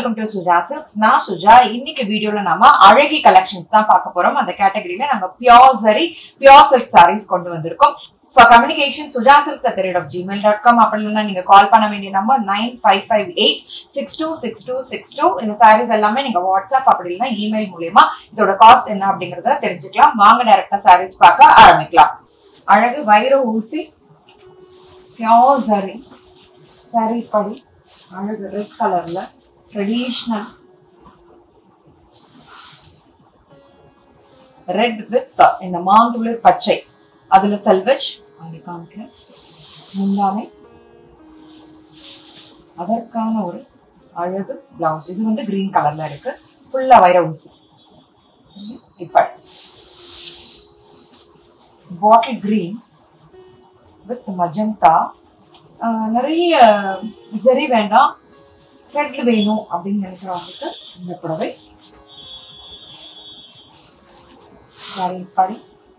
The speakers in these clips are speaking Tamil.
வெல்கம் டு சுஜா சில்க்ஸ் நான் சுஜா இன்னைக்கு வீடியோல நாம அழகி கலெக்ஷன்ஸ் தான் பார்க்க போறோம் அந்த கேட்டகரியில நாங்க பியோர் சரி பியோர் சில்க் சாரீஸ் கொண்டு வந்திருக்கோம் for communication Suja silks at rate of Gmail dot com அப்படி இல்லைன்னா நீங்க கால் பண்ண வேண்டிய number nine five five eight six two six two six two இந்த சாரீஸ் எல்லாமே நீங்க வாட்ஸ்அப் அப்படி இல்லைன்னா இமெயில் மூலியமா இதோட காஸ்ட் என்ன அப்படிங்கறத தெரிஞ்சுக்கலாம் வாங்க டைரக்டா சாரீஸ் பார்க்க ஆரம்பிக்கலாம் அழகு வைர ஊசி பியோர் சரி சாரி படி அழகு ரெட் கலர்ல ட்ரெடிஷ்னல் ரெட் வித் இந்த மாந்துளிர் பச்சை அதுல செல்வெஜ் அப்படி காமிக்கிறேன் முந்தானை அதற்கான ஒரு அழகு பிளவுஸ் இது வந்து கிரீன் கலர்ல இருக்கு ஃபுல்லா வைர ஊசி இப்ப பாட்டில் கிரீன் வித் மஜந்தா நிறைய ஜரி வேண்டாம் த்ரெட்ல வேணும் அப்படின்னு நினைக்கிறவங்களுக்கு இந்த புடவை ஜரி படி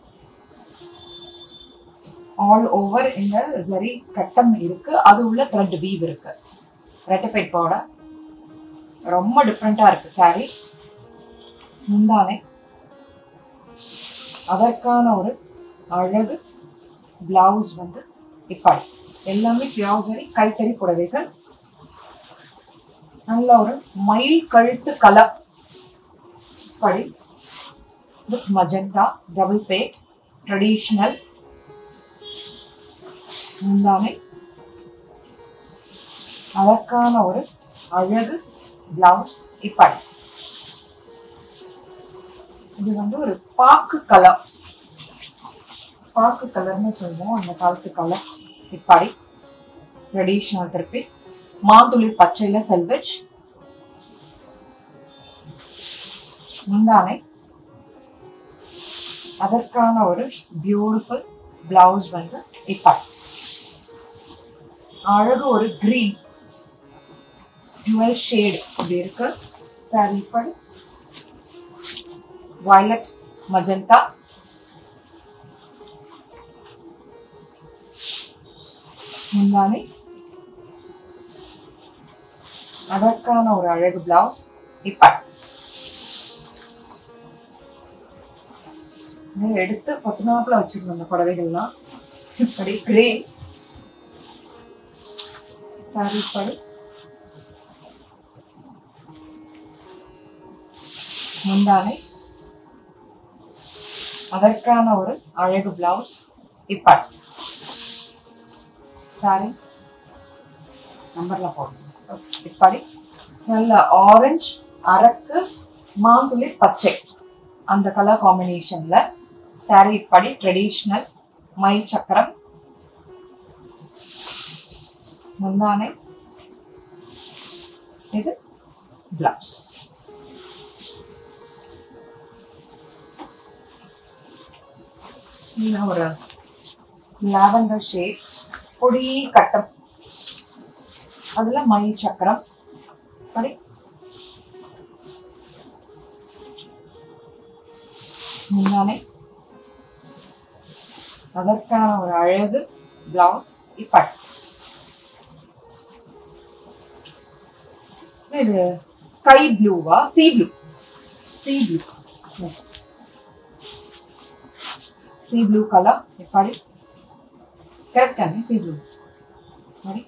ஆல் ஓவர் இந்த ஜரி கட்டம் இருக்கு அது உள்ள த்ரெட் வீவ் இருக்கு ரெட்டிஃபைட் பவுடர் ரொம்ப டிஃப்ரெண்டா இருக்கு சாரி முந்தானை அதற்கான ஒரு அழகு பிளவுஸ் வந்து இப்படி எல்லாமே பியாசரி கைத்தறி புடவைகள் நல்ல ஒரு மயில் கழுத்து கலர் படி வித் மஜந்தா டபுள் பேட் ட்ரெடிஷ்னல் முந்தானை அதற்கான ஒரு அழகு பிளவுஸ் இப்படி இது வந்து ஒரு பாக்கு கலர் பாக்கு கலர்னு சொல்லுவோம் அந்த காலத்து கலர் இப்படி ட்ரெடிஷ்னல் திருப்பி மாதுளி பச்சையில செல்வெஜ் முந்தானை அதற்கான ஒரு பியூட்டிஃபுல் பிளவுஸ் வந்து இப்படி அழகு ஒரு கிரீன் டுவெல் ஷேடு இப்படி இருக்கு சாரி இப்படி வயலட் மஜந்தா முந்தானை அதற்கான ஒரு அழகு பிளவுஸ் இப்ப எடுத்து பத்துனாப்புல வச்சிருந்தோம் அந்த புடவைகள்லாம் இப்படி கிரே சாரி படி முந்தானை அதற்கான ஒரு அழகு பிளவுஸ் இப்ப சாரி நம்பர்ல போடணும் இப்படி நல்ல ஆரஞ்சு அரக்கு மாங்குளி பச்சை அந்த கலர் காம்பினேஷன்ல சாரி இப்படி ட்ரெடிஷ்னல் மயில் சக்கரம் முந்தானை இது பிளவுஸ் ஒரு லாவெண்டர் ஷேட் பொடி கட்டம் அதுல மயில் சக்கரம் படி முன்னானே அதற்கான ஒரு அழகு பிளவுஸ் இப்படி இது ஸ்கை ப்ளூவா sea blue sea blue sea blue colour இப்படி கரெக்ட் தானே சி ப்ளூ మరి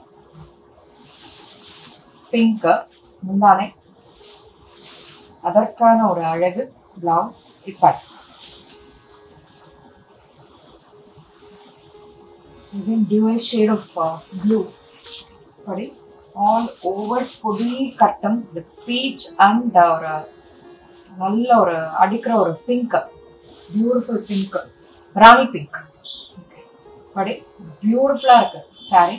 పింక్ முந்தானை அதற்கான ஒரு அழகு பிளவுஸ் இப்படி இது டியூவல் ஷேட் ஆஃப் ப்ளூ படி ஆல் ஓவர் பொடி கட்டம் வித் பீச் அண்ட் ஒரு நல்ல ஒரு அடிக்கிற ஒரு pink beautiful pink rani pink படி பியூட்டிஃபுல்லா இருக்கு சாரி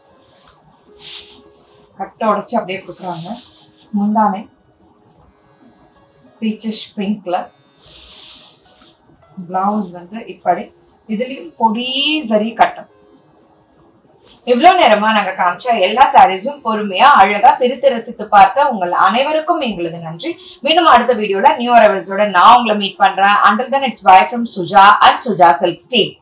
கட்டை உடைச்சு அப்படியே கொடுக்குறாங்க முந்தானை பீச்சஸ் பிங்க்ல பிளவுஸ் வந்து இப்படி இதுலயும் பொடி சரி கட்டம் இவ்வளவு நேரமா நாங்க காமிச்ச எல்லா சாரீஸும் பொறுமையா அழகா சிரித்து ரசித்து பார்த்த உங்கள் அனைவருக்கும் எங்களது நன்றி மீண்டும் அடுத்த வீடியோல நியூ அரவல்ஸோட நான் உங்களை மீட் பண்றேன் until then it's bye from Suja and Suja silks team